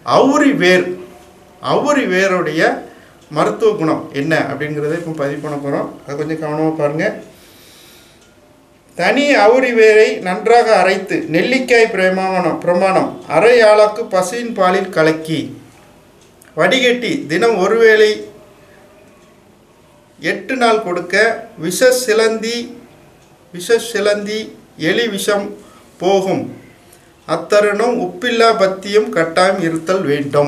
அவுரி வேர் அவுரி வேருடைய மருத்துவ குணம் என்ன அப்படிங்கிறத இப்போ பதிவு பண்ண போகிறோம் அதை கொஞ்சம் கவனமாக பாருங்கள் தனி அவுரி வேரை நன்றாக அரைத்து நெல்லிக்காய் பிரமாணம் பிரமாணம் அரை ஆளாக்கு பசுவின் பாலில் கலக்கி வடிகட்டி தினம் ஒருவேளை எட்டு நாள் கொடுக்க விஷ சிலந்தி விஷ சிலந்தி எலி விஷம் போகும் அத்தருணம் உப்பில்லா பத்தியம் கட்டாயம் இருத்தல் வேண்டும்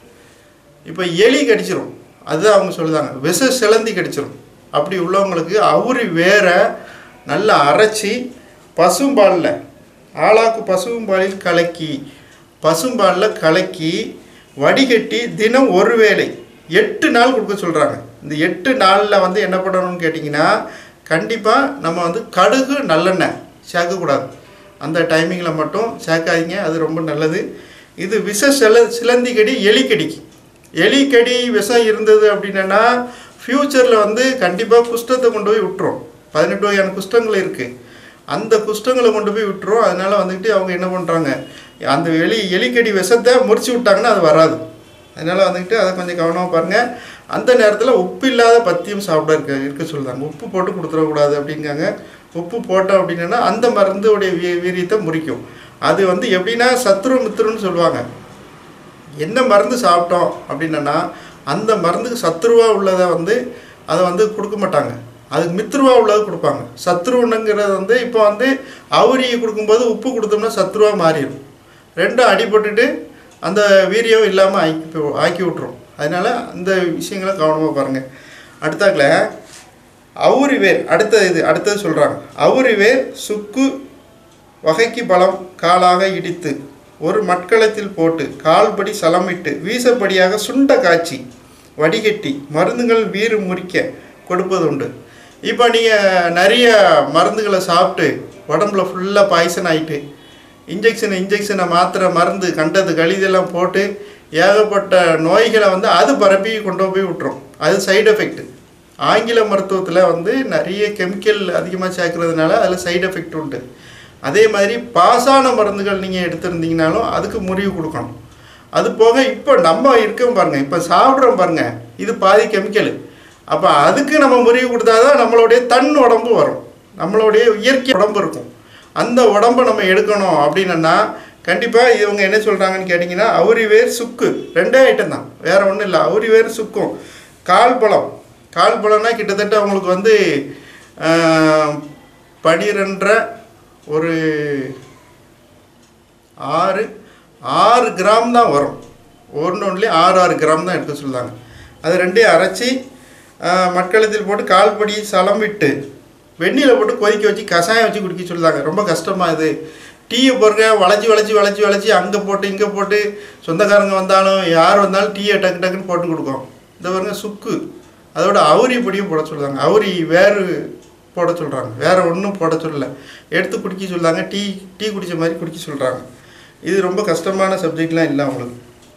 இப்போ எலி கடிச்சிரும் அதுதான் அவங்க சொல்லுதாங்க விஷ சிலந்தி கடிச்சிரும் அப்படி உள்ளவங்களுக்கு அவுரி வேற நல்லா அரைச்சி பசும்பாலில் ஆளாக்கு பசும்பாலில் கலக்கி பசும்பாலில் கலக்கி வடிகட்டி தினம் ஒரு வேளை எட்டு நாள் கொடுக்க சொல்கிறாங்க இந்த எட்டு நாளில் வந்து என்ன பண்ணணும்னு கேட்டிங்கன்னா கண்டிப்பாக நம்ம வந்து கடுகு நல்லெண்ணெய் சேர்க்கக்கூடாது அந்த டைமிங்கில் மட்டும் சேர்க்காதீங்க அது ரொம்ப நல்லது இது விஷ சில சிலந்தி கடி எலிக்கடிக்கு எலிக்கடி விஷம் இருந்தது அப்படின்னா ஃப்யூச்சரில் வந்து கண்டிப்பாக குஷ்டத்தை கொண்டு போய் விட்டுரும் பதினெட்டு வகையான குஷ்டங்கள் இருக்குது அந்த குஷ்டங்களை கொண்டு போய் விட்டுரும் அதனால் வந்துக்கிட்டு அவங்க என்ன பண்ணுறாங்க அந்த எலி எலிக்கடி விஷத்தை முறிச்சு விட்டாங்கன்னா அது வராது அதனால் வந்துக்கிட்டு அதை கொஞ்சம் கவனமாக பாருங்கள் அந்த நேரத்தில் உப்பு இல்லாத பத்தியம் சாப்பிட இருக்க இருக்க சொல்லுதாங்க உப்பு போட்டு கொடுத்துடக்கூடாது அப்படிங்காங்க உப்பு போட்டோம் அப்படின்னா அந்த மருந்துடைய வீ வீரியத்தை முறிக்கும் அது வந்து எப்படின்னா சத்ரு மித்ருன்னு சொல்லுவாங்க என்ன மருந்து சாப்பிட்டோம் அப்படின்னா அந்த மருந்துக்கு சத்ருவாக உள்ளதை வந்து அதை வந்து கொடுக்க மாட்டாங்க அதுக்கு மித்ருவா உள்ளதை கொடுப்பாங்க சத்ருவனுங்கிறது வந்து இப்போ வந்து அவுரியை கொடுக்கும்போது உப்பு கொடுத்தோம்னா சத்ருவாக மாறிடும் ரெண்டும் அடிபட்டுட்டு அந்த வீரியம் இல்லாமல் ஆக்கி போ- ஆக்கி விட்ரும் அதனால் அந்த விஷயங்களை கவனமாக பாருங்கள் அடுத்தாக்கில் அவுரி வேர் அடுத்தது இது அடுத்தது சொல்கிறாங்க அவுரி வேர் சுக்கு வகைக்கு பலம் காலாக இடித்து ஒரு மட்களத்தில் போட்டு கால்படி சலமிட்டு வீசப்படியாக சுண்ட காய்ச்சி வடிகட்டி மருந்துகள் வீறு முறிக்க கொடுப்பது உண்டு இப்போ நீங்கள் நிறைய மருந்துகளை சாப்பிட்டு உடம்புல ஃபுல்லாக பாய்சன் ஆகிட்டு இன்ஜெக்ஷன் இன்ஜெக்ஷனை மாத்திரை மருந்து கண்டது கழிதெல்லாம் போட்டு ஏகப்பட்ட நோய்களை வந்து அது பரப்பி கொண்டு போய் விட்டுரும் அது சைடு எஃபெக்ட் ஆங்கில மருத்துவத்தில் வந்து நிறைய கெமிக்கல் அதிகமாக சேர்க்கறதுனால அதில் சைடு எஃபெக்ட் உண்டு அதே மாதிரி பாசான மருந்துகள் நீங்கள் எடுத்திருந்தீங்கனாலும் அதுக்கு முறிவு கொடுக்கணும் அது போக இப்போ நம்ம இருக்கோம் பாருங்க இப்போ சாப்பிட்றோம் பாருங்க இது பாதி கெமிக்கல் அப்போ அதுக்கு நம்ம முறிவு கொடுத்தாதான் நம்மளுடைய தன் உடம்பு வரும் நம்மளுடைய இயற்கை உடம்பு இருக்கும் அந்த உடம்பை நம்ம எடுக்கணும் அப்படின்னா கண்டிப்பாக இவங்க என்ன சொல்கிறாங்கன்னு கேட்டிங்கன்னா அவுரி வேர் சுக்கு ரெண்டே ஐட்டம் தான் வேறு ஒன்றும் இல்லை அவுரி வேர் சுக்கும் கால் பழம் கால் பழம்னா கிட்டத்தட்ட அவங்களுக்கு வந்து ஆஹ், பனிரெண்டரை ஒரு ஆறு ஆறு கிராம் தான் வரும் ஒன்று ஒன்றுலேயே ஆறு ஆறு கிராம் தான் எடுக்க சொல்லுவாங்க அது ரெண்டையும் அரைச்சி மட்களத்தில் போட்டு கால்படி சலம் விட்டு வெந்நியில் போட்டு கொதிக்க வச்சு கஷாயம் வச்சு குடிக்க சொல்லுவாங்க ரொம்ப கஷ்டமாக இது டீயை பாருங்க வளைச்சி வளைச்சி வளைச்சி வளைச்சி அங்கே போட்டு இங்கே போட்டு சொந்தக்காரங்க வந்தாலும் யார் வந்தாலும் டீயை டக்கு டக்குன்னு போட்டு கொடுக்கும் இந்த பாருங்க சுக்கு அதோட அவுரி பொடியும் போட சொல்லுவாங்க அவுரி வேறு போட சொல்கிறாங்க வேறு ஒன்றும் போட சொல்லல எடுத்து குடிக்க சொல்லுவாங்க டீ டீ குடித்த மாதிரி குடிக்க சொல்கிறாங்க இது ரொம்ப கஷ்டமான சப்ஜெக்ட்லாம் இல்லை அவங்களுக்கு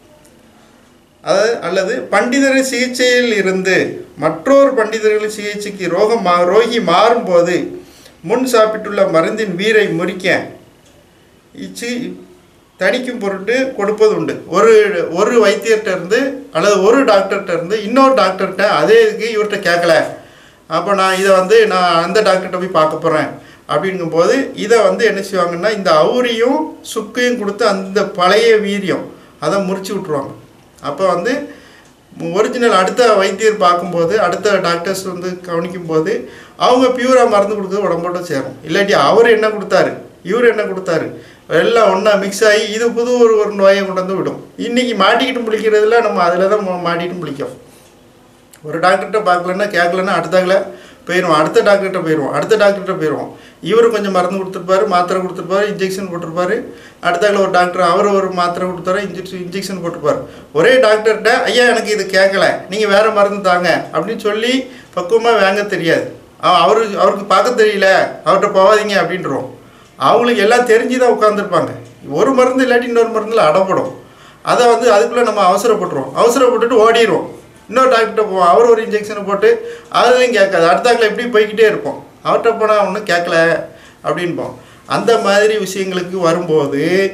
அதாவது அல்லது பண்டிதரின் சிகிச்சையில் இருந்து மற்றொரு பண்டிதர்களின் சிகிச்சைக்கு ரோகம் மா ரோகி மாறும்போது முன் சாப்பிட்டுள்ள மருந்தின் வீரை முறிக்க இச்சி தணிக்கும் பொருட்டு கொடுப்பது உண்டு ஒரு ஒரு வைத்தியர்கிட்ட இருந்து அல்லது ஒரு டாக்டர்கிட்ட இருந்து இன்னொரு டாக்டர்கிட்ட அதே இதுக்கு இவர்கிட்ட கேட்கல அப்போ நான் இதை வந்து நான் அந்த டாக்டர்கிட்ட போய் பார்க்க போகிறேன் அப்படிங்கும்போது இதை வந்து என்ன செய்வாங்கன்னா இந்த அவுரியும் சுக்கையும் கொடுத்து அந்த பழைய வீரியம் அதை முறிச்சு விட்ருவாங்க அப்போ வந்து ஒரிஜினல் அடுத்த வைத்தியர் பார்க்கும்போது அடுத்த டாக்டர்ஸ் வந்து கவனிக்கும்போது அவங்க பியூராக மருந்து கொடுக்குறது உடம்போட சேரும் இல்லாட்டி அவர் என்ன கொடுத்தாரு இவர் என்ன கொடுத்தாரு எல்லாம் ஒன்றா மிக்ஸ் ஆகி இது புது ஒரு ஒரு நோயை கொண்டு வந்து விடும் இன்றைக்கி மாட்டிக்கிட்டு முழிக்கிறதுல நம்ம அதில் தான் மா- மாட்டிக்கிட்டு முழிக்கும் ஒரு டாக்டர்கிட்ட பார்க்கலன்னா கேட்கலன்னா அடுத்தாக்கில் போயிடுவோம் அடுத்த டாக்டர்கிட்ட போயிடுவோம் அடுத்த டாக்டர்கிட்ட போயிடுவோம் இவர் கொஞ்சம் மருந்து கொடுத்துருப்பாரு மாத்திரை கொடுத்துருப்பாரு இன்ஜெக்ஷன் போட்டிருப்பாரு அடுத்தாக்கில் ஒரு டாக்டர் அவர் ஒரு மாத்திரை கொடுத்தாரு இன்ஜெக்ஷன் இன்ஜெக்ஷன் போட்டிருப்பாரு ஒரே டாக்டர்கிட்ட ஐயா எனக்கு இது கேட்கல நீங்கள் வேறு மருந்து தாங்க அப்படின்னு சொல்லி பக்குவமாக வாங்க தெரியாது அவ- அவரு அவருக்கு பார்க்க தெரியல அவர்கிட்ட போகாதீங்க அப்படின்றோம் அவங்களுக்கு எல்லாம் தெரிஞ்சு தான் உட்காந்துருப்பாங்க ஒரு மருந்து இல்லாட்டி இன்னொரு மருந்தில் அடப்படும் அதை வந்து அதுக்குள்ளே நம்ம அவசரப்பட்டுருவோம் அவசரப்பட்டுட்டு ஓடிடுவோம் இன்னொரு டாக்டர்கிட்ட போவோம் அவர் ஒரு இன்ஜெக்ஷனை போட்டு அதுலையும் கேட்காது அடுத்தாக்கில் எப்படி போய்க்கிட்டே இருப்போம் அவர்கிட்ட போனால் ஒன்றும் கேட்கல அப்படின்போம் அந்த மாதிரி விஷயங்களுக்கு வரும்போது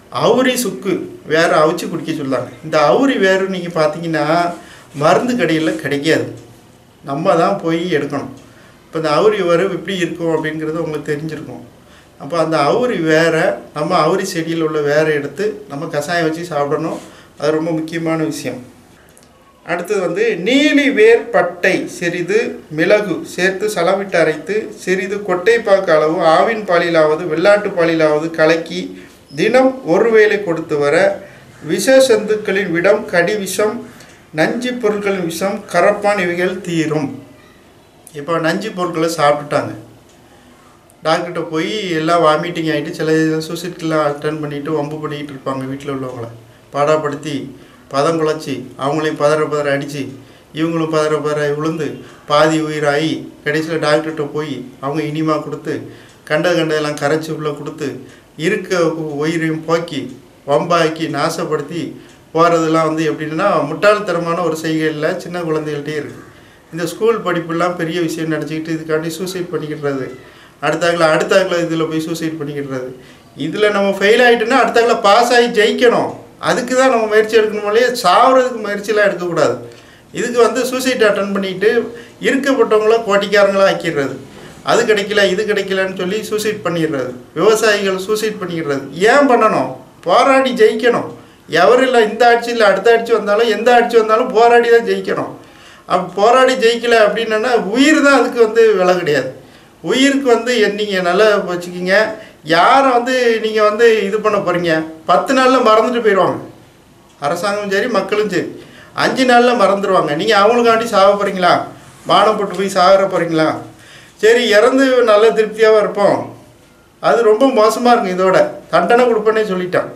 அவுரி சுக்கு வேறு அவிச்சு குடிக்க சொல்லுவாங்க இந்த அவுரி வேறு நீங்கள் பார்த்தீங்கன்னா மருந்து கடையில் கிடைக்காது நம்ம தான் போய் எடுக்கணும் இப்போ இந்த அவுரி வேறு எப்படி இருக்கும் அப்படிங்கிறது உங்களுக்கு தெரிஞ்சிருக்கும் அப்போ அந்த அவுரி வேரை நம்ம அவுரி செடியில் உள்ள வேரை எடுத்து நம்ம கஷாயம் வச்சு சாப்பிடணும் அது ரொம்ப முக்கியமான விஷயம் அடுத்தது வந்து நீலி வேர் பட்டை சிறிது மிளகு சேர்த்து சலவிட்டு அரைத்து சிறிது கொட்டைப்பாக்கு அளவு ஆவின் பாலிலாவது வெள்ளாட்டு பாலிலாவது கலக்கி தினம் ஒரு வேளை கொடுத்து வர விஷ சந்துக்களின் விடம் கடி விஷம் நஞ்சு பொருட்களின் விஷம் கரப்பான் இவைகள் தீரும் இப்போ நஞ்சு பொருட்களை சாப்பிட்டுட்டாங்க டாக்டர்கிட்ட போய் எல்லாம் வாமிட்டிங் ஆகிட்டு சில சூசைட்லாம் அட்டன் பண்ணிட்டு வம்பு பண்ணிக்கிட்டு இருப்பாங்க வீட்டில் உள்ளவங்கள பாடாப்படுத்தி பதம் குழச்சி அவங்களையும் பதற பதற அடித்து இவங்களும் பதற பதற விழுந்து பாதி உயிராகி கடைசியில் டாக்டர்கிட்ட போய் அவங்க இனிமா கொடுத்து கண்ட கண்டதெல்லாம் கரைச்சி உள்ள கொடுத்து இருக்க உயிரையும் போக்கி வம்பாக்கி நாசப்படுத்தி போகிறதெல்லாம் வந்து எப்படின்னா முட்டாள்தனமான ஒரு செய்கையில் சின்ன குழந்தைகள்கிட்டே இருக்குது இந்த ஸ்கூல் படிப்புலாம் பெரிய விஷயம் நினச்சிக்கிட்டு இதுக்காண்டி சூசைட் பண்ணிக்கிடுறது அடுத்தாக்கில் அடுத்தாக்கில் இதில் போய் சூசைட் பண்ணிக்கிடுறது இதில் நம்ம ஃபெயில் ஆகிட்டோன்னா அடுத்தாக்கில் பாஸ் ஆகி ஜெயிக்கணும் அதுக்கு தான் நம்ம முயற்சி எடுக்கணும் இல்லையே சாவறதுக்கு முயற்சியெலாம் எடுக்கக்கூடாது இதுக்கு வந்து சூசைட் அட்டன் பண்ணிட்டு இருக்கப்பட்டவங்கள கோட்டிக்காரங்களா ஆக்கிடுறது அது கிடைக்கல இது கிடைக்கலன்னு சொல்லி சூசைட் பண்ணிடுறது விவசாயிகள் சூசைட் பண்ணிடுறது ஏன் பண்ணணும் போராடி ஜெயிக்கணும் எவரும் இல்லை இந்த ஆட்சி இல்லை அடுத்த ஆட்சி வந்தாலும் எந்த ஆட்சி வந்தாலும் போராடி தான் ஜெயிக்கணும் அப்போ போராடி ஜெயிக்கல அப்படின்னா உயிர் தான் அதுக்கு வந்து விலை கிடையாது உயிருக்கு வந்து நீங்கள் நல்லா வச்சுக்கிங்க யாரை வந்து நீங்கள் வந்து இது பண்ண போகிறீங்க பத்து நாளில் மறந்துட்டு போயிடுவாங்க அரசாங்கமும் சரி மக்களும் சரி அஞ்சு நாளில் மறந்துடுவாங்க நீங்கள் அவங்களுக்காண்டி சாக போகிறீங்களா மானம் போட்டு போய் சாகிற போகிறீங்களா சரி இறந்து நல்ல திருப்தியாகவும் இருப்போம் அது ரொம்ப மோசமாக இருக்கும் இதோட தண்டனை கொடுப்பேன்னே சொல்லிட்டான்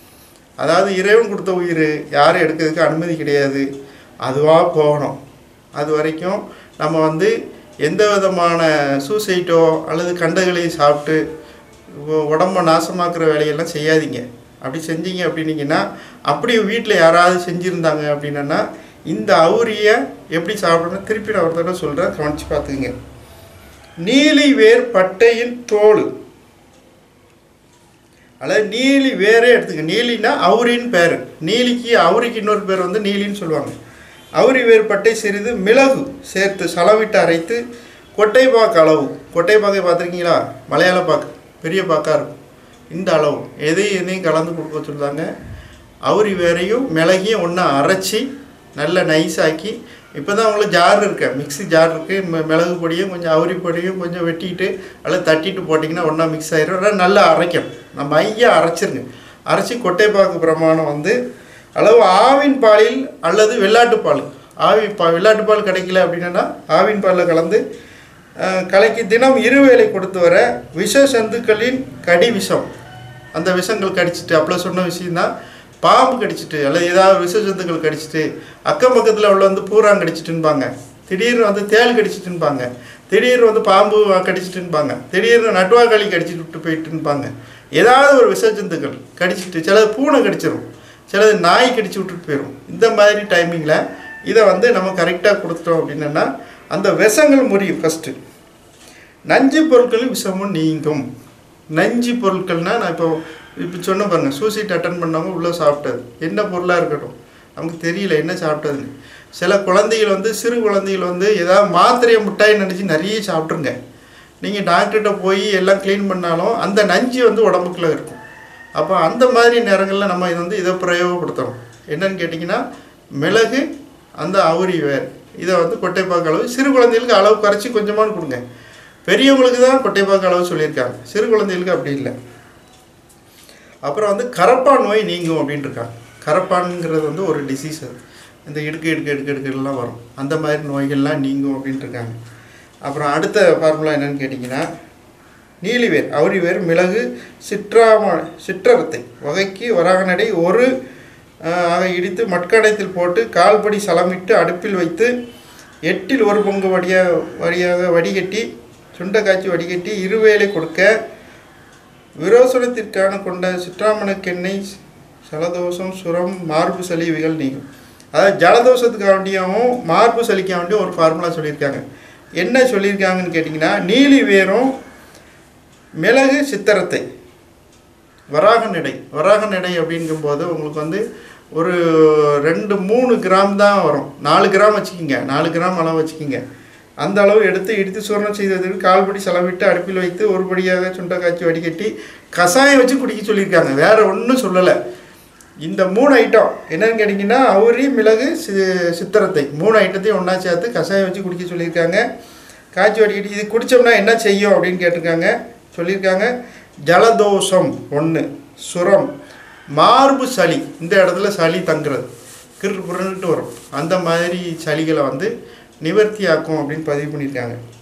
அதாவது இறைவன் கொடுத்த உயிர் யாரும் எடுக்கிறதுக்கு அனுமதி கிடையாது அதுவாக போகணும் அது வரைக்கும் நம்ம வந்து எந்த விதமான சூசைட்டோ அல்லது கண்டகளையும் சாப்பிட்டு உ- உடம்ப நாசமாக்குற வேலையெல்லாம் செய்யாதீங்க அப்படி செஞ்சீங்க அப்படின்னீங்கன்னா அப்படி வீட்டில் யாராவது செஞ்சுருந்தாங்க அப்படின்னா இந்த அவுரியை எப்படி சாப்பிடணும் திருப்பி நான் ஒரு தடவை சொல்கிறேன் கவனித்து பார்த்துக்குங்க நீலி வேர் பட்டையின் தோல் அதாவது நீலி வேரே எடுத்துக்க நீலினா அவுரின்னு பேர் நீலிக்கு அவுரிக்கு இன்னொரு பேர் வந்து நீலின்னு சொல்லுவாங்க அவுரி வேர் பட்டை சிறிது மிளகு சேர்த்து சலவிட்டு அரைத்து கொட்டை பாக்கு அளவு கொட்டை பாக்கை பார்த்துருக்கீங்களா மலையாள பாக்கு பெரிய பாக்கா இருக்கும் இந்த அளவு எதையும் எதையும் கலந்து கொடுக்க சொல்லுவாங்க அவுரி வேரையும் மிளகையும் ஒன்றா அரைச்சி நல்லா நைஸாக்கி இப்போ தான் உங்களுக்கு ஜார் இருக்கு மிக்ஸி ஜார் இருக்குது மி- மிளகு பொடியும் கொஞ்சம் அவுரி பொடியும் கொஞ்சம் வெட்டிட்டு அல்லது தட்டிட்டு போட்டிங்கன்னா ஒன்றா மிக்ஸ் ஆயிரும் ஆனா நல்லா அரைக்கும் நம்ம மையாக அரைச்சிருங்க அரைச்சி கொட்டைப்பாக்கு பிரமாணம் வந்து அளவு ஆவின் பாலில் அல்லது வெள்ளாட்டு பால் ஆவி பா வெள்ளாட்டு பால் கிடைக்கல அப்படின்னா ஆவின் பாலில் கலந்து அஹ், கலக்கி தினம் இருவேளை கொடுத்து வர விஷ சந்துக்களின் கடி விஷம் அந்த விஷங்கள் கடிச்சிட்டு அப்பள சொன்ன விஷயம்தான் பாம்பு கடிச்சிட்டு அல்லது ஏதாவது விஷ ஜந்துக்கள் கடிச்சிட்டு அக்கம் பக்கத்தில் உள்ள வந்து பூரான் கடிச்சிட்டுன்பாங்க திடீர்னு வந்து தேள் கடிச்சிட்டுன்பாங்க திடீர்னு வந்து பாம்பு கடிச்சிட்டுன்பாங்க திடீர்னு நட்டுவாக்காளி கடிச்சிட்டு விட்டு போயிட்டுன்பாங்க ஏதாவது ஒரு விஷ ஜந்துக்கள் கடிச்சிட்டு சிலது பூனை கடிச்சிடும் சிலது நாய் கடிச்சு விட்டுட்டு போயிடும் இந்த மாதிரி டைமிங்கில் இதை வந்து நம்ம கரெக்டாக கொடுத்துட்டோம் அப்படின்னா அந்த விஷங்கள் முறியும் ஃபஸ்ட்டு நஞ்சு பொருட்கள் விஷமும் நீங்கும் நஞ்சு பொருட்கள்னால் நான் இப்போ இப்போ சொன்ன பாருங்க சூசைட் அட்டன் பண்ணவங்க உள்ளே சாப்பிட்டது என்ன பொருளாக இருக்கட்டும் நமக்கு தெரியல என்ன சாப்பிட்டதுன்னு சில குழந்தைகள் வந்து சிறு குழந்தைகள் வந்து ஏதாவது மாத்திரையை முட்டாய் நினச்சி நிறைய சாப்பிட்ருங்க நீங்கள் டாக்டர்கிட்ட போய் எல்லாம் க்ளீன் பண்ணாலும் அந்த நஞ்சு வந்து உடம்புக்குள்ளே இருக்கும் அப்போ அந்த மாதிரி நேரங்களில் நம்ம இது வந்து இதை பிரயோகப்படுத்தணும் என்னன்னு கேட்டிங்கன்னா மிளகு அந்த அவுரி வேர் இதை வந்து கொட்டைப்பாக்கு அளவு சிறு குழந்தைகளுக்கு அளவு குறைச்சி கொஞ்சமான கொடுங்க பெரியவங்களுக்கு தான் கொட்டைப்பாக்கு அளவு சொல்லியிருக்காங்க சிறு குழந்தைகளுக்கு அப்படி இல்லை அப்புறம் வந்து கரப்பான் நோய் நீங்கும் அப்படின்ட்டு இருக்காங்க கரப்பான்ங்கிறது வந்து ஒரு டிசீஸ் அது இந்த இடுக்கு இடுக்கு இடுக்கு இடுக்குலாம் வரும் அந்த மாதிரி நோய்கள்லாம் நீங்கும் அப்படின்ட்டு இருக்காங்க அப்புறம் அடுத்த ஃபார்முலா என்னன்னு கேட்டிங்கன்னா நீலிவேர் அவுரிவேர் மிளகு சிற்றாம சிற்றரத்தை வகைக்கு வராகனடை ஒரு ஆஹ், ஆக இடித்து மட்கடத்தில் போட்டு கால்படி சலமிட்டு அடுப்பில் வைத்து எட்டில் ஒரு பங்கு வடியாக வடியாக வடிகட்டி சுண்டை காய்ச்சி வடிகட்டி இருவேளை கொடுக்க விரோசனத்திற்கான கொண்ட சிற்றாமணக்கெண்ணெய் ஜலதோஷம் சுரம் மார்பு சளி இவைகள் நீங்கும் அதாவது ஜலதோஷத்துக்காக வேண்டியும் மார்பு சளிக்காக வேண்டியும் ஒரு ஃபார்முலா சொல்லியிருக்காங்க என்ன சொல்லியிருக்காங்கன்னு கேட்டிங்கன்னா நீலி வேரும் மிளகு சித்திரத்தை வராக நடை வராக நடை அப்படிங்கும்போது உங்களுக்கு வந்து ஒரு ரெண்டு மூணு கிராம் தான் வரும் நாலு கிராம் வச்சுக்கிங்க நாலு கிராம் அளவு வச்சுக்கிங்க அந்த அளவு எடுத்து இடித்து சூரணம் செய்ததற்கு கால்படி செலவிட்டு அடுப்பில் வைத்து ஒரு படியாக சுண்டை காய்ச்சி வடிகட்டி கஷாயம் வச்சு குடிக்க சொல்லியிருக்காங்க வேற ஒன்றும் சொல்லலை இந்த மூணு ஐட்டம் என்னன்னு கேட்டிங்கன்னா அவுரி மிளகு சி சித்திரத்தை மூணு ஐட்டத்தையும் ஒன்றா சேர்த்து கஷாயம் வச்சு குடிக்க சொல்லியிருக்காங்க காய்ச்சி வடிகட்டி இது குடித்தோம்னா என்ன செய்யும் அப்படின்னு கேட்டிருக்காங்க சொல்லியிருக்காங்க ஜலதோஷம் ஒன்று சுரம் மார்பு சளி இந்த இடத்துல சளி தங்குறது கிரு புரண்டுட்டு வரும் அந்த மாதிரி சளிகளை வந்து நிவர்த்தியாக்கும் அப்படின்னு பதிவு பண்ணியிருக்காங்க